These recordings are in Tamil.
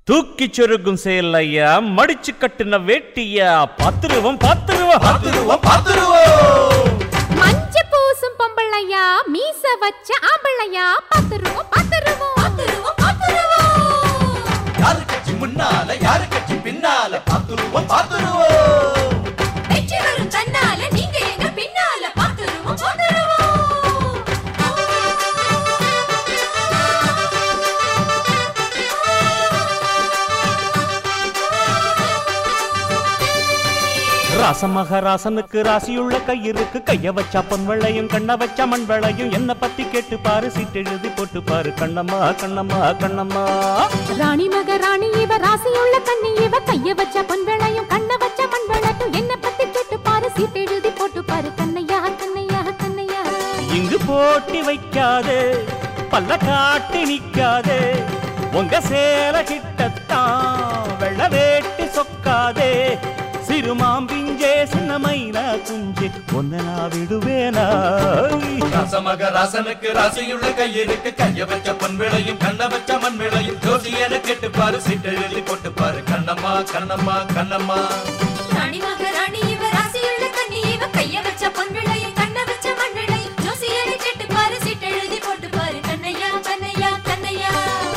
தூக்கி சொருகும் செயல் ஐயா மடிச்சு கட்டுன வேட்டியா பத்துருவம் பத்துருவம் பாத்துருவோம் பாத்துருவோம் மஞ்ச பூசும் பொம்பளையா மீச வச்ச ஆம்பளையா பத்துருவோம் பத்துருவோம் பத்துருவோம் பத்துருவோம் யாரு கட்சி முன்னால யாரு கட்சி பின்னால பாத்துருவோம் பாத்துருவோம் வெற்றி வரும் தன்னால நீங்க எங்க பின்னால பத்துருவோம் பத்துருவோம் ராசமக ராசனுக்கு ராசியுள்ள கையிருக்கு கைய வச்சா பொன் வெள்ளையும் கண்ண வச்சா மண் வெள்ளையும் என்ன பத்தி கேட்டு பாரு சீட்டு எழுதி போட்டு பாரு கண்ணம்மா கண்ணம்மா கண்ணம்மா ராணி மக ராணி இவ ராசியுள்ள கண்ணி இவ கைய வச்ச பொன் வேளையும் கண்ண வச்ச மண் வேளையும் என்ன பத்தி கேட்டு பாரு சீட்டு எழுதி போட்டு பாரு கண்ணையா கண்ணையா கண்ணையா இங்கு போட்டி வைக்காதே பல்ல காட்டி நிக்காதே உங்க சேல கிட்டத்தான் வெள்ள வேட்டி சொக்காதே சிறுமாம்பிஞ்சே சின்னமைனா குஞ்சே ஒன்ன நான் விடுவேனா ராசமக ராசனுக்கு ராசியுள்ள கையிருக்கு கைய வச்ச பொன் விளையும் கண்ண வச்ச மண் விளையும் ஜோசியன கேட்டு பாரு சீட்டு எழுதி போட்டு பாரு கண்ணம்மா கண்ணம்மா கண்ணம்மா ராணி மக ராணி இவ ராசியுள்ள கண்ணி இவ கைய வச்ச பொன் வேளையும் கண்ண வச்ச மண் வேளையும் ஜோசியனை கேட்டு பாரு சீட்டு எழுதி போட்டு பாரு கண்ணையா கண்ணையா கண்ணையா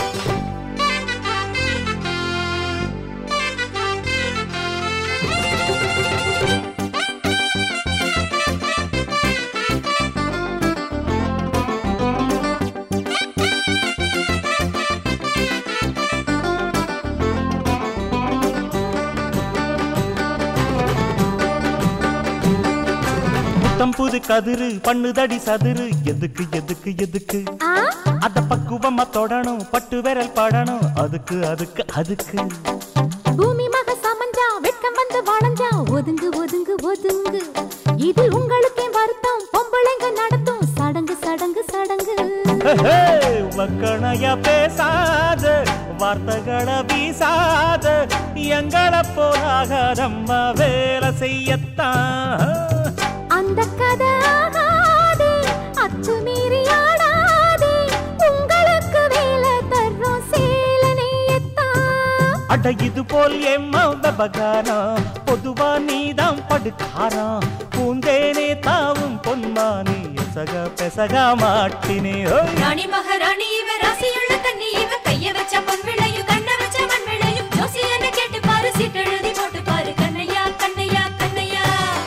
புத்தம் புது கதிரு பண்ணுதடி சதுரு எதுக்கு எதுக்கு எதுக்கு ஆ அத பக்குவமா தொடணும் பட்டு விரல் படணும் அதுக்கு அதுக்கு அதுக்கு பூமி மக சமஞ்சா வெட்கம் வந்து வளைஞ்சா ஒதுங்கு ஒதுங்கு ஒதுங்கு இது உங்களுக்கே வருத்தம் பொம்பளைங்க நடத்தும் சடங்கு சடங்கு சடங்கு ஹே, வக்கணைய பேசாத வார்த்தைகளை வீசாத எங்களை போலாகாதம்ம வேலை செய்யத்தான் அந்த கதை ஆகாதே அச்சு மீறி ஆடாதே உங்களுக்கு வேலை தர்றோம் சேல நெய்யத்தான் அட இது போல் எம்ம விவகாரம் பொதுவா நீதான் படுக்காராம் பூந்தேனே தாவும் பொன்மானே எசக பெசக மாட்டினே ஓய். ராணி மகாராணி இவ ராசியுள்ள கண்ணி இவ கைய வச்ச பொன் விளையும் கண்ண வச்ச மண் விளையும் ஜோசியன கேட்டு பாரு சீட்டு எழுதி போட்டு பாரு கண்ணையா கண்ணையா கண்ணையா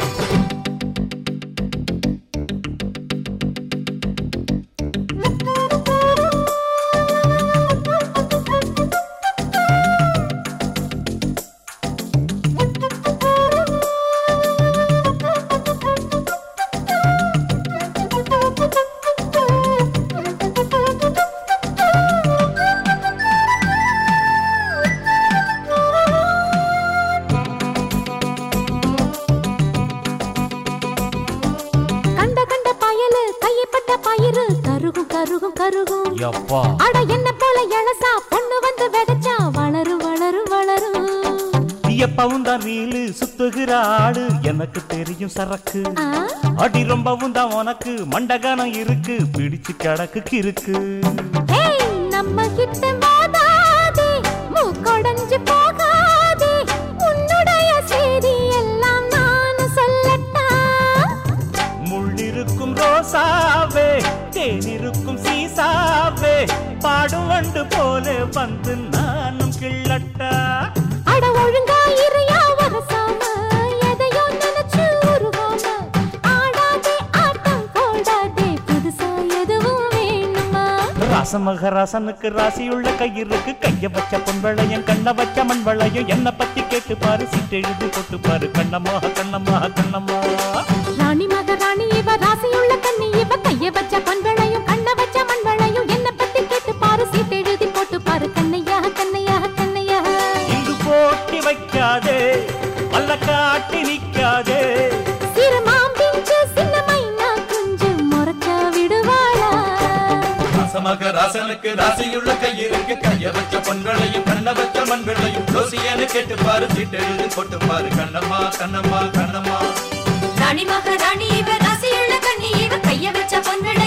கண்ட கண்ட பயலு கையப்பட்ட பயிறு கருகும் கருகும் கருகும் யப்பா அட என்ன போல எழசா பொண்ணு வந்து வெதச்சா வளரும் வளரும் வளரும் எப்பவும் தான் ரீலு சுத்துகிற ஆடு எனக்கு தெரியும் சரக்கு ஆ, அடி ரொம்பவும் தான் உனக்கு மண்டகனம் இருக்கு பிடிச்சு கிடக்கு கிறுக்கு ஏய், நம்ம கிட்ட மோதாதே மூக்கொடைஞ்சு போகாதே உன்னுடைய செய்தி எல்லாம் நான் சொல்லட்டா முள்ளிருக்கும் ரோசாவே தேனிருக்கும் சீசாவே பாடும் வண்டு போல வந்து நானும் கிள்ளட்டா அட ஒழுங்கா இறையா வரசாம எதையோ நினைச்சு உருவாம ஆடாதே ஆட்டம் போடாதே புதுசா எதுவும் வேணுமா ராசமகராசனுக்கு ராசியுள்ள கையிருக்கு கைய வச்ச பொன் வெள்ளையும் கண்ண வச்ச மண் வெள்ளையும் என்ன பத்தி கேட்டு பாரு சீட்டு எழுதி போட்டு பாரு கண்ணம்மா கண்ணம்மா கண்ணம்மா ராணி மக ராணி இவ ராசியுள்ள கண்ணி இவ கைய வச்ச பொன் விளையும் கண்ண வச்ச மண் விளையும் என்ன பத்தி கேட்டு பாரு சீட்டு எழுதி போட்டு பாரு கண்ணையா கண்ணையா கண்ணையா இங்கு போட்டி வைக்காதே பல்ல காட்டி நிக்காதே சிறுமாம் பிஞ்சு சின்ன மைனா கொஞ்சம் முறைச்சா விடுவாளா ராசமக ராசனுக்கு ராசியுள்ள கையிருக்கு கைய வச்ச பொன் விளையும் கண்ண வச்ச மண் விளையும் ஜோசியன கேட்டு பாரு சீட்டு எழுதி போட்டு பாரு கண்ணம்மா கண்ணம்மா கண்ணம்மா ராணி மக ராணி இவ ராசியுள்ள கண்ணி இவ கைய வச்ச பொன்